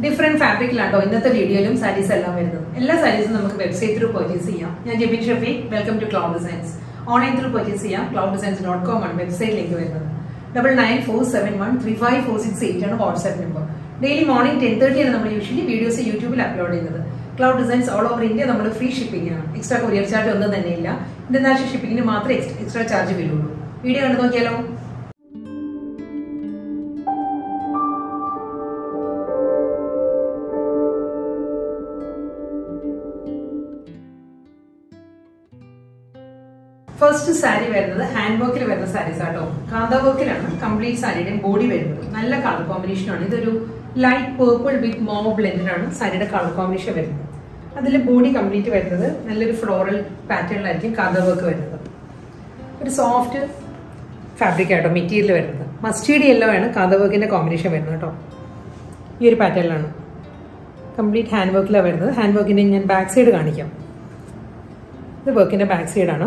different ഫാബ്രിക്കിലാണോ ഇന്നത്തെ വീഡിയോയിലും സാരീസ് എല്ലാം വരുന്നത് എല്ലാ സാരീസും നമുക്ക് വെബ്സൈറ്റ് ത്രൂ പർച്ചേസ് ചെയ്യാം ഞാൻ Jebin Shafi welcome to cloud designs online through purchase ചെയ്യാം ക്ലൗഡ് ഡിസൈൻസ് ഡോട്ട് കോം ആണ് വെബ്സൈറ്റ് ലിങ്ക് വരുന്നത് double nine four seven one three five four six eight ആണ് WhatsApp number daily morning ten thirty ആണ് നമ്മൾ usually videos യൂട്യൂബിൽ upload ചെയ്യുന്നത് cloud designs all over India നമ്മൾ free shipping ആണ് extra courier charge ഒന്നും തന്നെ ഇല്ല ഇന്റർനാഷണൽ ഷിപ്പിംഗിന് മാത്രമേ എക്സ്ട്രാ ചാർജ് വരുള്ളൂ വീഡിയോ കണ്ടു നോക്കിയാലോ ഫസ്റ്റ് സാരി വരുന്നത് ഹാൻഡ് വർക്കിൽ വരുന്ന സാരീസ് ആട്ടോ കാന്ത വർക്കിലാണ് കംപ്ലീറ്റ് സാരിയുടെയും ബോഡി വരുന്നത് നല്ല കളർ കോമ്പിനേഷൻ ആണ് ഇതൊരു ലൈറ്റ് പേർപ്പിൾ വിത്ത് മോ ബ്ലെൻഡഡ് ആണ് സാരിയുടെ കളർ കോമ്പിനേഷൻ വരുന്നത് അതിൽ ബോഡി കംപ്ലീറ്റ് വരുന്നത് നല്ലൊരു ഫ്ലോറൽ പാറ്റേണിലായിരിക്കും കാന്ത വർക്ക് വരുന്നത് ഒരു സോഫ്റ്റ് ഫാബ്രിക് ആട്ടോ മെറ്റീരിയൽ വരുന്നത് മസ്റ്റേഡ് യെല്ലോ ആണ് കാന്ത വർക്കിന്റെ കോമ്പിനേഷൻ വരുന്നത് കേട്ടോ ഈ ഒരു പാറ്റേണിലാണ് കംപ്ലീറ്റ് ഹാൻഡ് വർക്കിലാണ് വരുന്നത് ഹാൻഡ് വർക്കിന്റെ ഞാൻ ബാക്ക് സൈഡ് കാണിക്കാം ഇത് വർക്കിന്റെ ബാക്ക് സൈഡാണ്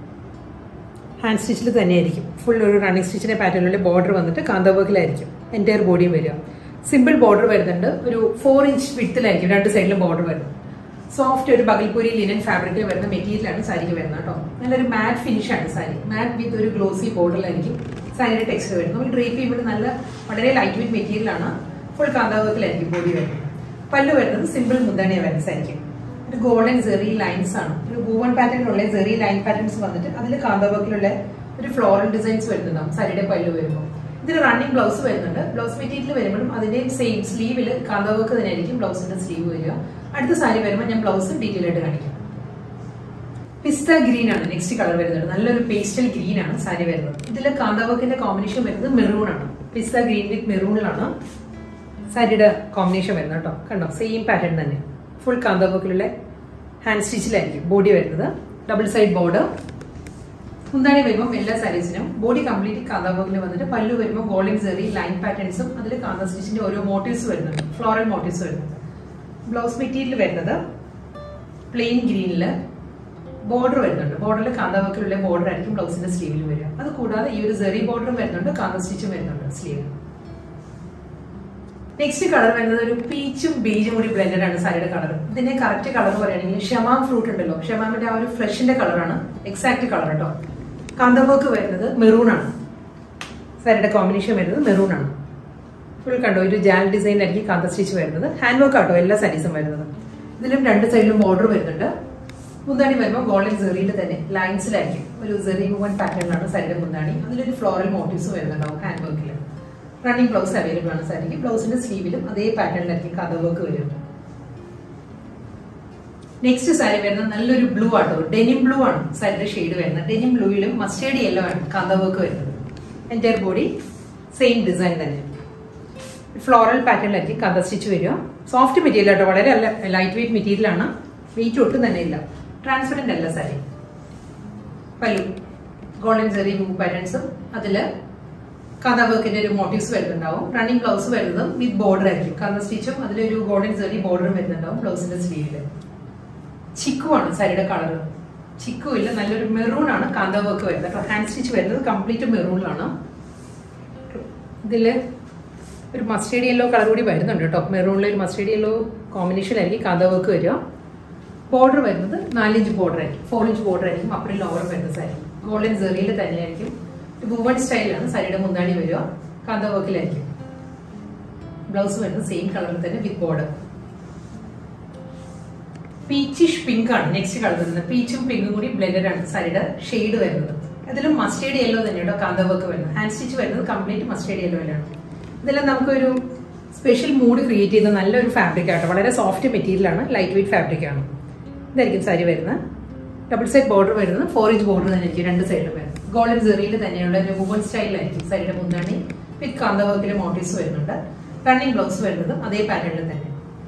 ഹാൻഡ് സ്റ്റിച്ചിൽ തന്നെയായിരിക്കും ഫുൾ ഒരു റണ്ണിങ് സ്റ്റിച്ചിന്റെ പാറ്റേണിലുള്ള ബോർഡർ വന്നിട്ട് കാന്ത വർക്കിലായിരിക്കും എൻറ്റയർ ബോഡിയും വരിക സിമ്പിൾ ബോർഡർ വരുന്നുണ്ട് ഒരു ഫോർ ഇഞ്ച് വിട്ടിലായിരിക്കും രണ്ട് സൈഡിലും ബോർഡർ വരുന്നത് സോഫ്റ്റ് ഒരു ബഗൽപൂരി ലിനൻ ഫാബ്രിക്കിൽ വരുന്ന മെറ്റീരിയലാണ് സാരിക്ക് വരുന്നത് കേട്ടോ നല്ലൊരു മാറ്റ് ഫിനിഷ് ആണ് സാരി മാറ്റ് വിത്ത് ഒരു ഗ്ലോസി ബോർഡറിലായിരിക്കും സാരിയുടെ ടെക്സ്റ്റ് വരുന്നത് നമ്മൾ ഡ്രേപ്പ് ചെയ്യുമ്പോൾ നല്ല വളരെ ലൈറ്റ് വെയിറ്റ് മെറ്റീരിയൽ ആണ് ഫുൾ കാന്താവർക്കിലായിരിക്കും ബോഡി വരുന്നത് പല്ല് വരുന്നത് സിമ്പിൾ മുന്താണിയാണ് വരുന്ന സാരിക്കും ഒരു ഗോൾഡൻ ജെറി ലൈൻസ് ആണ് ഒരു ഗൂവൺ പാറ്റേണിലുള്ള ജെറി ലൈൻ പാറ്റേൺസ് വന്നിട്ട് അതിൽ കാന്താവർക്കിലുള്ള ഒരു ഫ്ലോറൽ ഡിസൈൻസ് വരുന്നുണ്ടാവും സാരിയുടെ പല്ല് വരുമ്പോൾ ഇതിന് റണ്ണിങ് ബ്ലൗസ് വരുന്നുണ്ട് ബ്ലൗസ് മെറ്റീരിയൽ വരുമ്പോഴും അതിന്റെ സെയിം സ്ലീവിൽ കാന്താവർക്ക് തന്നെ ആയിരിക്കും ബ്ലൗസിന്റെ സ്ലീവ് വരിക അടുത്ത സാരി വരുമ്പോൾ ഞാൻ ബ്ലൗസ് ഡീറ്റെയിൽ ആയിട്ട് കാണിക്കാം പിസ്ത ഗ്രീൻ ആണ് നെക്സ്റ്റ് കളർ വരുന്നത് നല്ലൊരു പേസ്റ്റൽ ഗ്രീൻ ആണ് സാരി വരുന്നത് ഇതിൽ കാന്താവർക്കിന്റെ കോമ്പിനേഷൻ വരുന്നത് മെറൂൺ ആണ് പിസ്ത ഗ്രീൻ വിത്ത് മെറൂണിലാണ് സാരിയുടെ കോമ്പിനേഷൻ വരുന്നത് കേട്ടോ കണ്ടോ സെയിം പാറ്റേൺ തന്നെ ഫുൾ കാന്താവർക്കിലുള്ള ഹാൻഡ് സ്റ്റിച്ചിലായിരിക്കും ബോഡി വരുന്നത് ഡബിൾ സൈഡ് ബോർഡർ മുന്താണി വരുമ്പോൾ എല്ലാ സാരീസിനും ബോഡി കംപ്ലീറ്റ് കാന്താവർക്കിൽ വന്നിട്ട് പല്ലു വരുമ്പോൾ ഗോൾഡൻ സെറി ലൈൻ പാറ്റേൺസും അതിൽ കാന്ത സ്റ്റിച്ചിന്റെ ഓരോ മോട്ടീവ്സ് വരുന്നുണ്ട് ഫ്ലോറൽ മോട്ടീവ്സ് വരുന്നുണ്ട് ബ്ലൗസ് മെറ്റീരിയൽ വരുന്നത് പ്ലെയിൻ ഗ്രീനില് ബോർഡർ വരുന്നുണ്ട് ബോർഡറിൽ കാന്താവർക്കിലുള്ള ബോർഡർ ആയിരിക്കും ബ്ലൗസിന്റെ സ്ലീവിൽ വരിക അത് കൂടാതെ ഈ ഒരു സെറി ബോർഡറും വരുന്നുണ്ട് കാന്ത സ്റ്റിച്ചും വരുന്നുണ്ട് സ്ലീവ് നെക്സ്റ്റ് കളർ വരുന്നത് ഒരു പീച്ചും ബീജും കൂടി ബ്ലെൻഡഡ് ആണ് സാരിയുടെ കളർ ഇതിന്റെ കറക്റ്റ് കളർ പറയുകയാണെങ്കിൽ ഷമാം ഫ്രൂട്ട് ഉണ്ടല്ലോ ഷമാമിന്റെ ആ ഒരു ഫ്ലഷിന്റെ കളറാണ് എക്സാക്ട് കളർ കേട്ടോ കാന്തവർക്ക് വരുന്നത് മെറൂൺ ആണ് സാരിയുടെ കോമ്പിനേഷൻ വരുന്നത് മെറൂൺ ആണ് ഫുൾ കണ്ടോ ഒരു ജാൽ ഡിസൈൻ ആയിരിക്കും കാന്ത സ്റ്റിച്ച് വരുന്നത് ഹാൻഡ് വർക്ക് ആട്ടോ എല്ലാ സാരീസും വരുന്നത് ഇതിലും രണ്ട് സൈഡിലും ബോർഡർ വരുന്നുണ്ട് മുന്താണി വരുമ്പോൾ ഗോൾഡൻ സെറിയിൽ തന്നെ ലൈൻസിലായിരിക്കും ഒരു സെറി മൂവൻ പാറ്റേണിലാണ് സാരിയുടെ മുന്താണി അതിലൊരു ഫ്ലോറൽ മോട്ടീവ്സ് വരുന്നുണ്ടാവും ഹാൻഡ് വർക്കിൽ റണ്ണിങ് ബ്ലൗസ് അവൈലബിൾ ആണ് സാരിക്ക് ബ്ലൗസിന്റെ സ്ലീവിലും അതേ പാറ്റേണിലായിരിക്കും കഥ വർക്ക് വരും നെക്സ്റ്റ് സാരി വരുന്നത് നല്ലൊരു ബ്ലൂ ആട്ടോ ഡെനിം ബ്ലൂ ആണ് സാരിയുടെ ഷെയ്ഡ് വരുന്നത് ഡെനിം ബ്ലൂയിലും മസ്റ്റേഡ് യെല്ലോ ആണ് കഥ വർക്ക് വരുന്നത് എൻറ്റയർ ബോഡി സെയിം ഡിസൈൻ തന്നെ ഫ്ലോറൽ പാറ്റേണിലായിരിക്കും കഥ സ്റ്റിച്ച് വരിക സോഫ്റ്റ് മെറ്റീരിയൽ ആട്ടോ വളരെ നല്ല ലൈറ്റ് വെയിറ്റ് മെറ്റീരിയൽ ആണ് വെയിറ്റ് ഒട്ടും തന്നെ ഇല്ല ട്രാൻസ്പെറന്റ് അല്ല സാരി പല്ലു ഗോൾഡൻ ജെറി മൂവ് പാറ്റേൺസും അതില് കഥ വർക്കിന്റെ ഒരു മോട്ടീവ്സ് വരുന്നുണ്ടാവും റണ്ണിങ് ബ്ലൗസ് വരുന്നതും വിത്ത് ബോർഡർ ആയിരിക്കും കഥ സ്റ്റിച്ചും അതിലൊരു ഗോൾഡൻ സെറി ബോർഡറും വരുന്നുണ്ടാവും ബ്ലൗസിന്റെ സ്ലീവില് ചിക്കു ആണ് സാരിയുടെ കളർ ചിക്കു ഇല്ല നല്ലൊരു മെറൂൺ ആണ് കാന്ത വർക്ക് വരുന്നത് ഹാൻഡ് സ്റ്റിച്ച് വരുന്നത് കംപ്ലീറ്റ് മെറൂണിലാണ് ഇതില് ഒരു മസ്റ്റേഡ് യെല്ലോ കളർ കൂടി വരുന്നുണ്ട് കേട്ടോ മെറൂണിൽ ഒരു മസ്റ്റേഡ് യെല്ലോ കോമ്പിനേഷനിലായിരിക്കും കാന്ത വർക്ക് വരിക ബോർഡർ വരുന്നത് നാലിഞ്ച് ബോർഡർ ആയിരിക്കും ഫോർ ഇഞ്ച് ബോർഡർ ആയിരിക്കും അപ്പുറം ലോവറും വരുന്ന സാരി ഗോൾഡൻ സെറിയിൽ തന്നെയായിരിക്കും വുവൺ സ്റ്റൈലാണ് സാരിയുടെ മുന്താണി വരിക കാന്ത വർക്കിലായിരിക്കും ബ്ലൗസ് വരുന്നത് സെയിം കളറിൽ തന്നെ വിത്ത് ബോർഡർ പീച്ചിഷ് പിങ്ക് ആണ് നെക്സ്റ്റ് കളർ വരുന്നത് പീച്ചും പിങ്കും കൂടി ബ്ലെൻഡഡ് ആണ് സാരിയുടെ ഷെയ്ഡ് വരുന്നത് അതിലും മസ്റ്റേഡ് യെല്ലോ തന്നെയാണ് കാന്ത വർക്ക് വരുന്നത് ഹാൻഡ് സ്റ്റിച്ച് വരുന്നത് കംപ്ലീറ്റ് മസ്റ്റേഡ് യെല്ലോയിലാണ് ഇതെല്ലാം നമുക്കൊരു സ്പെഷ്യൽ മൂഡ് ക്രിയേറ്റ് ചെയ്യുന്ന നല്ലൊരു ഫാബ്രിക് ആട്ടോ വളരെ സോഫ്റ്റ് മെറ്റീരിയൽ ആണ് ലൈറ്റ് വെയിറ്റ് ഫാബ്രിക് ആണ് ഇതായിരിക്കും സാരി വരുന്നത് ഡബിൾ സൈഡ് ബോർഡർ വരുന്നത് ഫോർ ഇഞ്ച് ബോർഡർ തന്നെ ആയിരിക്കും രണ്ട് സൈഡിലും വരുന്നത് ഗോൾഡൻ സെറിയിൽ തന്നെയുള്ള ഒരു വുമൺ സ്റ്റൈലായിരിക്കും സാരിയുടെ മുന്താണി വിത്ത് കാന്ത വർക്കിലെ മോട്ടീവ്സ് വരുന്നുണ്ട് റണ്ണിങ് ബ്ലൗസ് വരുന്നത് അതേ പാറ്റേണിൽ തന്നെ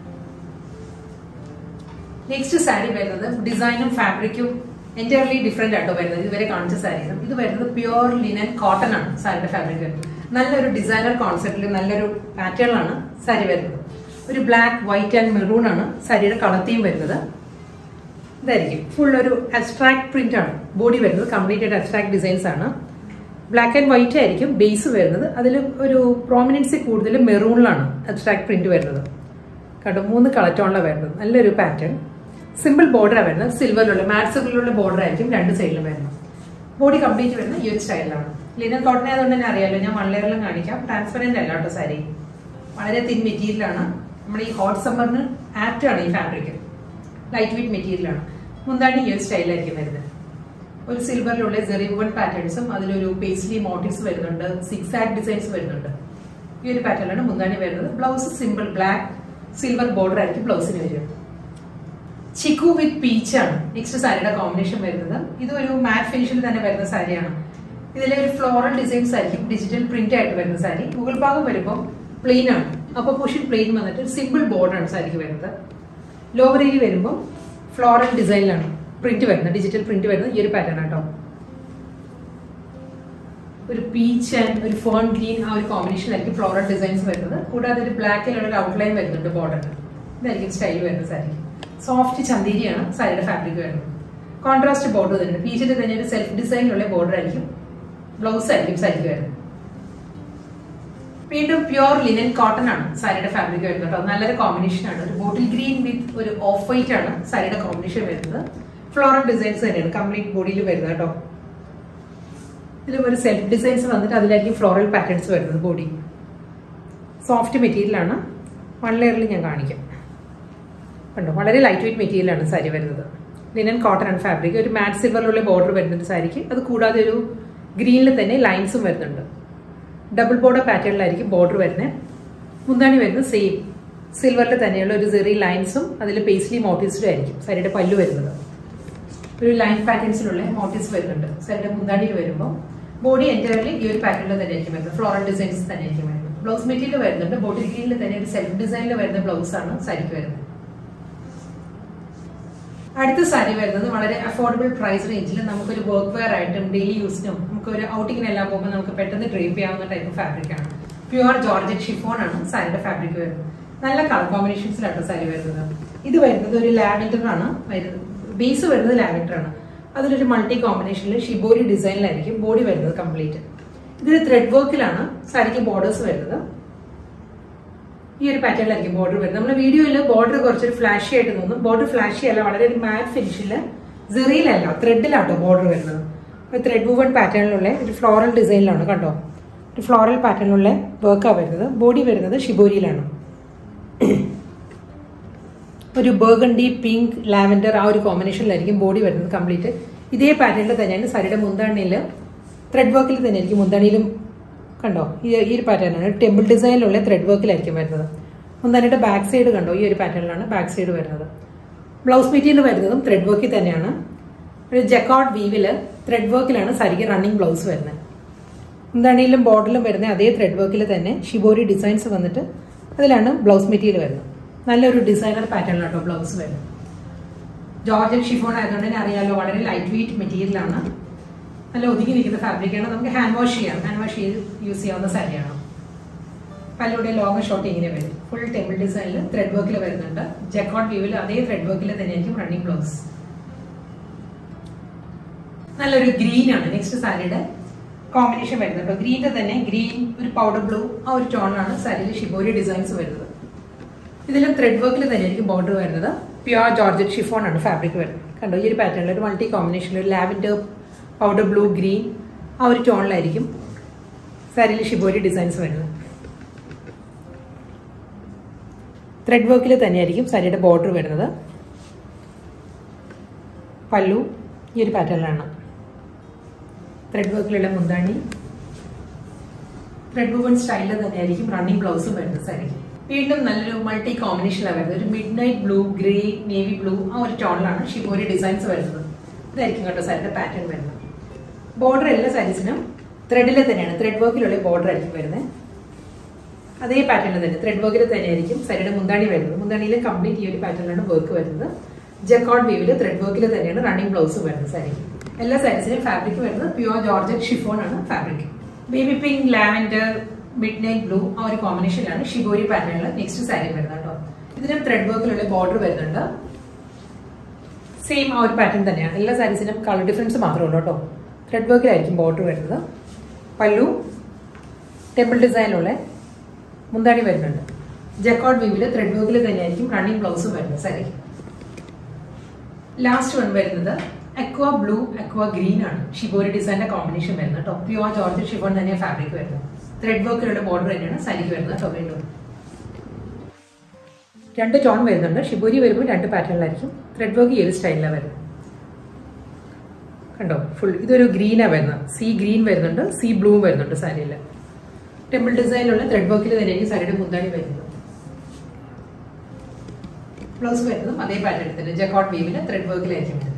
നെക്സ്റ്റ് സാരി വരുന്നത് ഡിസൈനും ഫാബ്രിക്കും എൻറ്റയർലി ഡിഫറെന്റ് ആട്ടോ വരുന്നത് ഇതുവരെ കാണിച്ച സാരീസും ഇത് വരുന്നത് പ്യുവർ ലിനൻ കോട്ടൺ ആണ് സാരിയുടെ ഫാബ്രിക് വരുന്നത് നല്ലൊരു ഡിസൈനർ കോൺസെപ്റ്റിൽ നല്ലൊരു പാറ്റേണിലാണ് സാരി വരുന്നത് ഒരു ബ്ലാക്ക് വൈറ്റ് ആൻഡ് മെറൂൺ ആണ് സാരിയുടെ കളർത്തിയും വരുന്നത് ഇതായിരിക്കും ഫുൾ ഒരു അബ്സ്ട്രാക്ട് പ്രിന്റ് ആണ് ബോഡി വരുന്നത് കംപ്ലീറ്റ് ആയിട്ട് അബ്സ്ട്രാക്ട് ഡിസൈൻസ് ആണ് ബ്ലാക്ക് ആൻഡ് വൈറ്റ് ആയിരിക്കും ബേസ് വരുന്നത് അതിൽ ഒരു പ്രോമിനൻസി കൂടുതൽ മെറൂണിലാണ് അബ്സ്ട്രാക്ട് പ്രിന്റ് വരുന്നത് കണ്ടോ മൂന്ന് കളറ്റോണിലാണ് വരുന്നത് നല്ലൊരു പാറ്റേൺ സിമ്പിൾ ബോർഡറാണ് വരുന്നത് സിൽവറിലുള്ള മാറ്റ് സിൽവറിലുള്ള ബോർഡർ ആയിരിക്കും രണ്ട് സൈഡിലും വരുന്നത് ബോഡി കംപ്ലീറ്റ് വരുന്നത് ഈ ഒരു സ്റ്റൈലിലാണ് ലിനൻ കോട്ടൺ ആയതുകൊണ്ട് തന്നെ അറിയാലോ ഞാൻ വൺ ലെയറിലും കാണിക്കാം ട്രാൻസ്പെറന്റ് അല്ല കേട്ടോ സാരി വളരെ തിൻ മെറ്റീരിയലാണ് നമ്മുടെ ഈ ഹോട്ട് സമ്മറിന് ആപ്റ്റ് ആണ് ഈ ഫാബ്രിക് ലൈറ്റ് വെയിറ്റ് മെറ്റീരിയലാണ് മുന്താണി ഈ ഒരു സ്റ്റൈലായിരിക്കും വരുന്നത് ഒരു സിൽവറിലുള്ള ജെറിബൺ പാറ്റേൺസും അതിലൊരു പേസ്ലി മോട്ടീവ്സ് വരുന്നുണ്ട് സിക്സ് ആക്ട് ഡിസൈൻസ് വരുന്നുണ്ട് ഈ ഒരു പാറ്റേണിലാണ് മുന്താണി വരുന്നത് blouse simple black silver border ആയിരിക്കും ബ്ലൗസിന് വരിക ചിക്കു വിത്ത് പീച്ച് ആണ് നെക്സ്റ്റ് സാരിയുടെ കോമ്പിനേഷൻ വരുന്നത് ഇത് ഒരു മാറ്റ് ഫിനിഷിൽ തന്നെ വരുന്ന സാരിയാണ് ഇതിലെ ഒരു ഫ്ലോറൽ ഡിസൈൻസ് ആയിരിക്കും ഡിജിറ്റൽ പ്രിന്റ് ആയിട്ട് വരുന്ന സാരി മുകൾ ഭാഗം വരുമ്പോൾ പ്ലെയിൻ ആണ് അപ്പൊ പുഷിൻ പ്ലെയിൻ വന്നിട്ട് സിമ്പിൾ ബോർഡർ ആണ് സാരിക്ക് വരുന്നത് ലോവർ ഏരിയ വരുമ്പോൾ ഫ്ലോറൽ ഡിസൈനിലാണ് പ്രിന്റ് വരുന്നത് ഡിജിറ്റൽ പ്രിന്റ് വരുന്നത് ഈ ഒരു പാറ്റേൺ ആട്ടോ ഒരു പീച്ച് ആൻഡ് ഒരു ഫോൺ ഗ്രീൻ ആ ഒരു കോമ്പിനേഷനിലായിരിക്കും ഫ്ലോറൽ ഡിസൈൻസ് വരുന്നത് കൂടാതെ ഒരു ബ്ലാക്കിലുള്ള ഒരു ഔട്ട്ലൈൻ വരുന്നുണ്ട് ബോർഡറിന് ഇതായിരിക്കും സ്റ്റൈൽ വരുന്നത് സാരി സോഫ്റ്റ് ചന്ദേരിയാണ് സാരിയുടെ ഫാബ്രിക് വരുന്നത് കോൺട്രാസ്റ്റ് ബോർഡർ തന്നെ പീച്ചിന്റെ തന്നെ ഒരു സെൽഫ് ഡിസൈനിലുള്ള ബോർഡർ ആയിരിക്കും ബ്ലൗസ് ആയിരിക്കും സാരിക്ക് വരുന്നത് വീണ്ടും പ്യുവർ ലിനൻ കോട്ടൺ ആണ് സാരിയുടെ ഫാബ്രിക് വരുന്നത് കേട്ടോ നല്ലൊരു കോമ്പിനേഷൻ ആണ് ഒരു ബോട്ടിൽ ഗ്രീൻ വിത്ത് ഒരു ഓഫ് വൈറ്റ് ആണ് സാരിയുടെ കോമ്പിനേഷൻ വരുന്നത് ഫ്ലോറൽ ഡിസൈൻസ് തന്നെയാണ് കംപ്ലീറ്റ് ബോഡിയിൽ വരുന്നത് കേട്ടോ ഇതിലും ഒരു സെൽഫ് ഡിസൈൻസ് വന്നിട്ട് അതിലായിരിക്കും ഫ്ലോറൽ പാറ്റേൺസ് വരുന്നത് ബോഡി സോഫ്റ്റ് മെറ്റീരിയൽ ആണ് വൺ ലെയറിൽ ഞാൻ കാണിക്കാം കണ്ടോ വളരെ ലൈറ്റ് വെയിറ്റ് മെറ്റീരിയൽ ആണ് സാരി വരുന്നത് ലിനൻ കോട്ടൺ ആണ് ഫാബ്രിക് ഒരു മാറ്റ് സിൽവറിലുള്ള ബോർഡർ വരുന്നുണ്ട് സാരിക്ക് അത് കൂടാതെ ഒരു ഗ്രീനിൽ തന്നെ ലൈൻസും വരുന്നുണ്ട് ഡബിൾ ബോർഡർ പാറ്റേണിലായിരിക്കും ബോർഡർ വരുന്നത് മുന്താണി വരുന്നത് സെയിം സിൽവറിൽ തന്നെയുള്ള ഒരു സെറി ലൈൻസും അതിൽ പേസ്ലി മോട്ടീവ്സിലും ആയിരിക്കും സാരിയുടെ പല്ലു വരുന്നത് ഒരു ലൈൻ പാറ്റേൺസിലുള്ള മോട്ടീവ്സ് വരുന്നുണ്ട് സാരിയുടെ മുന്താണിയിൽ വരുമ്പോൾ ബോഡി എൻറ്റയർലി ഈ ഒരു പാറ്റേണിൽ തന്നെ ആയിരിക്കും വരുന്നത് ഫ്ലോറൽ ഡിസൈൻസ് തന്നെ ആയിരിക്കും വരുന്നത് ബ്ലൗസ് മെറ്റീരിയൽ വരുന്നുണ്ട് ബോഡി ഗ്രീനിൽ തന്നെ ഒരു സെൽഫ് ഡിസൈനിൽ വരുന്ന ബ്ലൗസ് ആണ് സാരിക്ക് വരുന്നത് അടുത്ത സാരി വരുന്നത് വളരെ അഫോർഡബിൾ പ്രൈസ് റേഞ്ചിൽ നമുക്കൊരു വർക്ക് വെയർ ആയിട്ടും ഡെയിലി യൂസിനും നമുക്ക് ഒരു ഔട്ടിങ്ങിനെല്ലാം പോകുമ്പോൾ നമുക്ക് പെട്ടെന്ന് ഡ്രേപ്പ് ചെയ്യാവുന്ന ടൈപ്പ് ഫാബ്രിക് ആണ് പ്യുവർ ജോർജറ്റ് ഷിഫോൺ ആണ് സാരിയുടെ ഫാബ്രിക് വരുന്നത് നല്ല കളർ കോമ്പിനേഷൻസിലാണ് സാരി വരുന്നത് ഇത് വരുന്നത് ഒരു ലാവൻഡർ ആണ് വരുന്നത് ബേസ് വരുന്നത് ലാവൻഡർ ആണ് അതിലൊരു മൾട്ടി കോമ്പിനേഷനിൽ ഷിബോരി ഡിസൈനിലായിരിക്കും ബോഡി വരുന്നത് കംപ്ലീറ്റ് ഇതിൽ ത്രെഡ് വർക്കിലാണ് സാരിക്ക് ബോർഡേഴ്സ് വരുന്നത് ഈ ഒരു പാറ്റേണിലായിരിക്കും ബോർഡർ വരുന്നത് നമ്മുടെ വീഡിയോയിൽ ബോർഡർ കുറച്ചൊരു ഫ്ലാഷി ആയിട്ട് തോന്നും ബോർഡർ ഫ്ലാഷി അല്ല വളരെ ഒരു മാറ്റ് ഫിനിഷില് സെറിയിലല്ല ത്രെഡിലാട്ടോ ബോർഡർ വരുന്നത് ഒരു ത്രെഡ് വുവൺ പാറ്റേണിലുള്ള ഒരു ഫ്ലോറൽ ഡിസൈനിലാണ് കണ്ടോ ഒരു ഫ്ലോറൽ പാറ്റേണിലുള്ള വർക്കാണ് വരുന്നത് ബോഡി വരുന്നത് ഷിബോരിയിലാണ് ഒരു ബർഗണ്ടി പിങ്ക് ലാവൻഡർ ആ ഒരു കോമ്പിനേഷനിലായിരിക്കും ബോഡി വരുന്നത് കംപ്ലീറ്റ് ഇതേ പാറ്റേണിൽ തന്നെയാണ് സാരിയുടെ മുന്താണിയിൽ ത്രെഡ് വർക്കിൽ തന്നെ ആയിരിക്കും മുന്താണിയിലും കണ്ടോ ഈ ഈ ഒരു പാറ്റേണാണ് ടെമ്പിൾ ഡിസൈനിലുള്ള ത്രെഡ് വർക്കിലായിരിക്കും വരുന്നത് മുന്താണിയുടെ ബാക്ക് സൈഡ് കണ്ടോ ഈ ഒരു പാറ്റേണിലാണ് ബാക്ക് സൈഡ് വരുന്നത് ബ്ലൗസ് മെറ്റീരിയൽ വരുന്നതും ത്രെഡ് വർക്കിൽ തന്നെയാണ് ഒരു ജക്കോട്ട് വീവിൽ ത്രെഡ് വർക്കിലാണ് സാരിക്ക് റണ്ണിങ് ബ്ലൗസ് വരുന്നത് മുന്താണിയിലും ബോർഡറിലും വരുന്ന അതേ ത്രെഡ് വർക്കിൽ തന്നെ ഷിബോരി ഡിസൈൻസ് വന്നിട്ട് അതിലാണ് ബ്ലൗസ് മെറ്റീരിയൽ വരുന്നത് നല്ലൊരു ഡിസൈനർ പാറ്റേണിലാട്ടോ ബ്ലൗസ് വരുന്നത് ജോർജൻ ഷിഫോൺ ആയതുകൊണ്ട് തന്നെ അറിയാലോ വളരെ ലൈറ്റ് വെയിറ്റ് മെറ്റീരിയലാണ് നല്ല ഒതുങ്ങി നിൽക്കുന്ന ഫാബ്രിക്കാണ് നമുക്ക് ഹാൻഡ് വാഷ് ചെയ്യാം ഹാൻഡ് വാഷ് ചെയ്ത് യൂസ് ചെയ്യാവുന്ന സാരിയാണ് പല്ലുടെ ലോങ് ഷോർട്ട് ഇങ്ങനെ വരും ഫുൾ ടെമ്പിൾ ഡിസൈനിൽ ത്രെഡ് വർക്കിൽ വരുന്നുണ്ട് ജക്കോട്ട് വ്യൂവിൽ അതേ ത്രെഡ് വർക്കിൽ തന്നെയായിരിക്കും റണ്ണിങ് ബ്ലൗസ് നല്ലൊരു ഗ്രീൻ ആണ് നെക്സ്റ്റ് സാരിയുടെ കോമ്പിനേഷൻ വരുന്നത് കേട്ടോ ഗ്രീനിന്റെ തന്നെ ഗ്രീൻ ഒരു പൗഡർ ബ്ലൂ ആ ഒരു ടോണിലാണ് സാരിയിൽ ഷിബോരി ഡിസൈൻസ് വരുന്നത് ഇതിലും ത്രെഡ് വർക്കിൽ തന്നെയായിരിക്കും ബോർഡർ വരുന്നത് പ്യുവർ ജോർജറ്റ് ഷിഫോൺ ആണ് ഫാബ്രിക് വരുന്നത് കണ്ടോ ഈ ഒരു പാറ്റേണിൽ ഒരു മൾട്ടി കോമ്പിനേഷനിൽ ഒരു ലാവൻഡർ പൗഡർ ബ്ലൂ ഗ്രീൻ ആ ഒരു ടോണിലായിരിക്കും സാരിയിൽ ഷിബോരി ഡിസൈൻസ് വരുന്നത് ത്രെഡ് വർക്കിൽ തന്നെയായിരിക്കും സാരിയുടെ ബോർഡർ വരുന്നത് പല്ലു ഈ ഒരു പാറ്റേണിലാണ് ത്രെഡ് വർക്കിലുള്ള മുന്താണി ത്രെഡ് വുവൺ സ്റ്റൈലിൽ തന്നെയായിരിക്കും റണ്ണിങ് ബ്ലൗസും വരുന്നത് സാരിക്ക് വീണ്ടും നല്ലൊരു മൾട്ടി കോമ്പിനേഷനിലാണ് വരുന്നത് ഒരു midnight blue grey navy blue ആ ഒരു ടോണിലാണ് ഷിബോരി ഡിസൈൻസ് വരുന്നത് ഇതായിരിക്കും കേട്ടോ സാരിയുടെ പാറ്റേൺ വരുന്നത് ബോർഡർ എല്ലാ സാരീസിനും ത്രെഡിൽ തന്നെയാണ് ത്രെഡ് വർക്കിലുള്ള ബോർഡർ ആയിരിക്കും വരുന്നത് അതേ പാറ്റേണിൽ തന്നെ ത്രെഡ് വർക്കിൽ തന്നെയായിരിക്കും സാരിയുടെ മുന്താണി വരുന്നത് മുന്താണിയിൽ കംപ്ലീറ്റ് ഈ ഒരു പാറ്റേണിലാണ് വർക്ക് വരുന്നത് ജക്കോട്ട് വീവിൽ ത്രെഡ് വർക്കിൽ തന്നെയാണ് റണ്ണിങ് ബ്ലൗസ് വരുന്നത് സാരി എല്ലാ സാരീസിനും ഫാബ്രിക് വരുന്നത് പ്യുവർ ജോർജറ്റ് ഷിഫോൺ ആണ് fabric baby pink lavender midnight blue ആ ഒരു കോമ്പിനേഷനിലാണ് ഷിബോരി പാറ്റേണിൽ നെക്സ്റ്റ് സാരി വരുന്നത് കേട്ടോ ഇതിനും ത്രെഡ് വർക്കിലുള്ള ബോർഡർ വരുന്നുണ്ട് സെയിം ആ ഒരു പാറ്റേൺ തന്നെയാണ് എല്ലാ സാരീസിനും കളർ ഡിഫറൻസ് മാത്രമേ ഉള്ളൂ കേട്ടോ ത്രെഡ് വർക്കിലായിരിക്കും ബോർഡർ വരുന്നത് പല്ലു ടെമ്പിൾ ഡിസൈനിലുള്ള മുന്താണി വരുന്നുണ്ട് ജക്കോട്ട് വീവില് ത്രെഡ് വർക്കിൽ തന്നെയായിരിക്കും റണ്ണിങ് ബ്ലൗസും വരുന്നത് സാരി ലാസ്റ്റ് വൺ വരുന്നത് അക്വ ബ്ലൂ അക്വ ഗ്രീൻ ആണ് ഷിബോരി ഡിസൈൻ്റെ കോമ്പിനേഷൻ വരുന്നത് കേട്ടോ പ്യുവർ ജോർജ് ഷിബോൺ തന്നെയാണ് ഫാബ്രിക് വരുന്നത് ത്രെഡ് വർക്കിലുള്ള ബോർഡർ തന്നെയാണ് സാരിക്ക് വരുന്നത് കേട്ടോ വീണ്ടും രണ്ട് ടോൺ വരുന്നുണ്ട് ഷിബോരി വരുമ്പോൾ രണ്ട് പാറ്റേണിലായിരിക്കും ത്രെഡ് വർക്ക് ഈ ഒരു സ്റ്റൈലിലാണ് വരുന്നത് കണ്ടോ ഫുൾ ഇതൊരു ഗ്രീനാണ് വരുന്നത് സീ ഗ്രീൻ വരുന്നുണ്ട് സീ ബ്ലൂവും വരുന്നുണ്ട് സാരിയിൽ ടെമ്പിൾ ഡിസൈനിലുള്ള ത്രെഡ് വർക്കിൽ തന്നെയായിരിക്കും സാരിയുടെ മുന്താണി വരുന്നത് ബ്ലൗസ് വരുന്നതും അതേ പാറ്റേൺ തന്നെ ജക്കോട്ട് വീവിൽ ത്രെഡ് വർക്കിലായിരിക്കും വരുന്നത്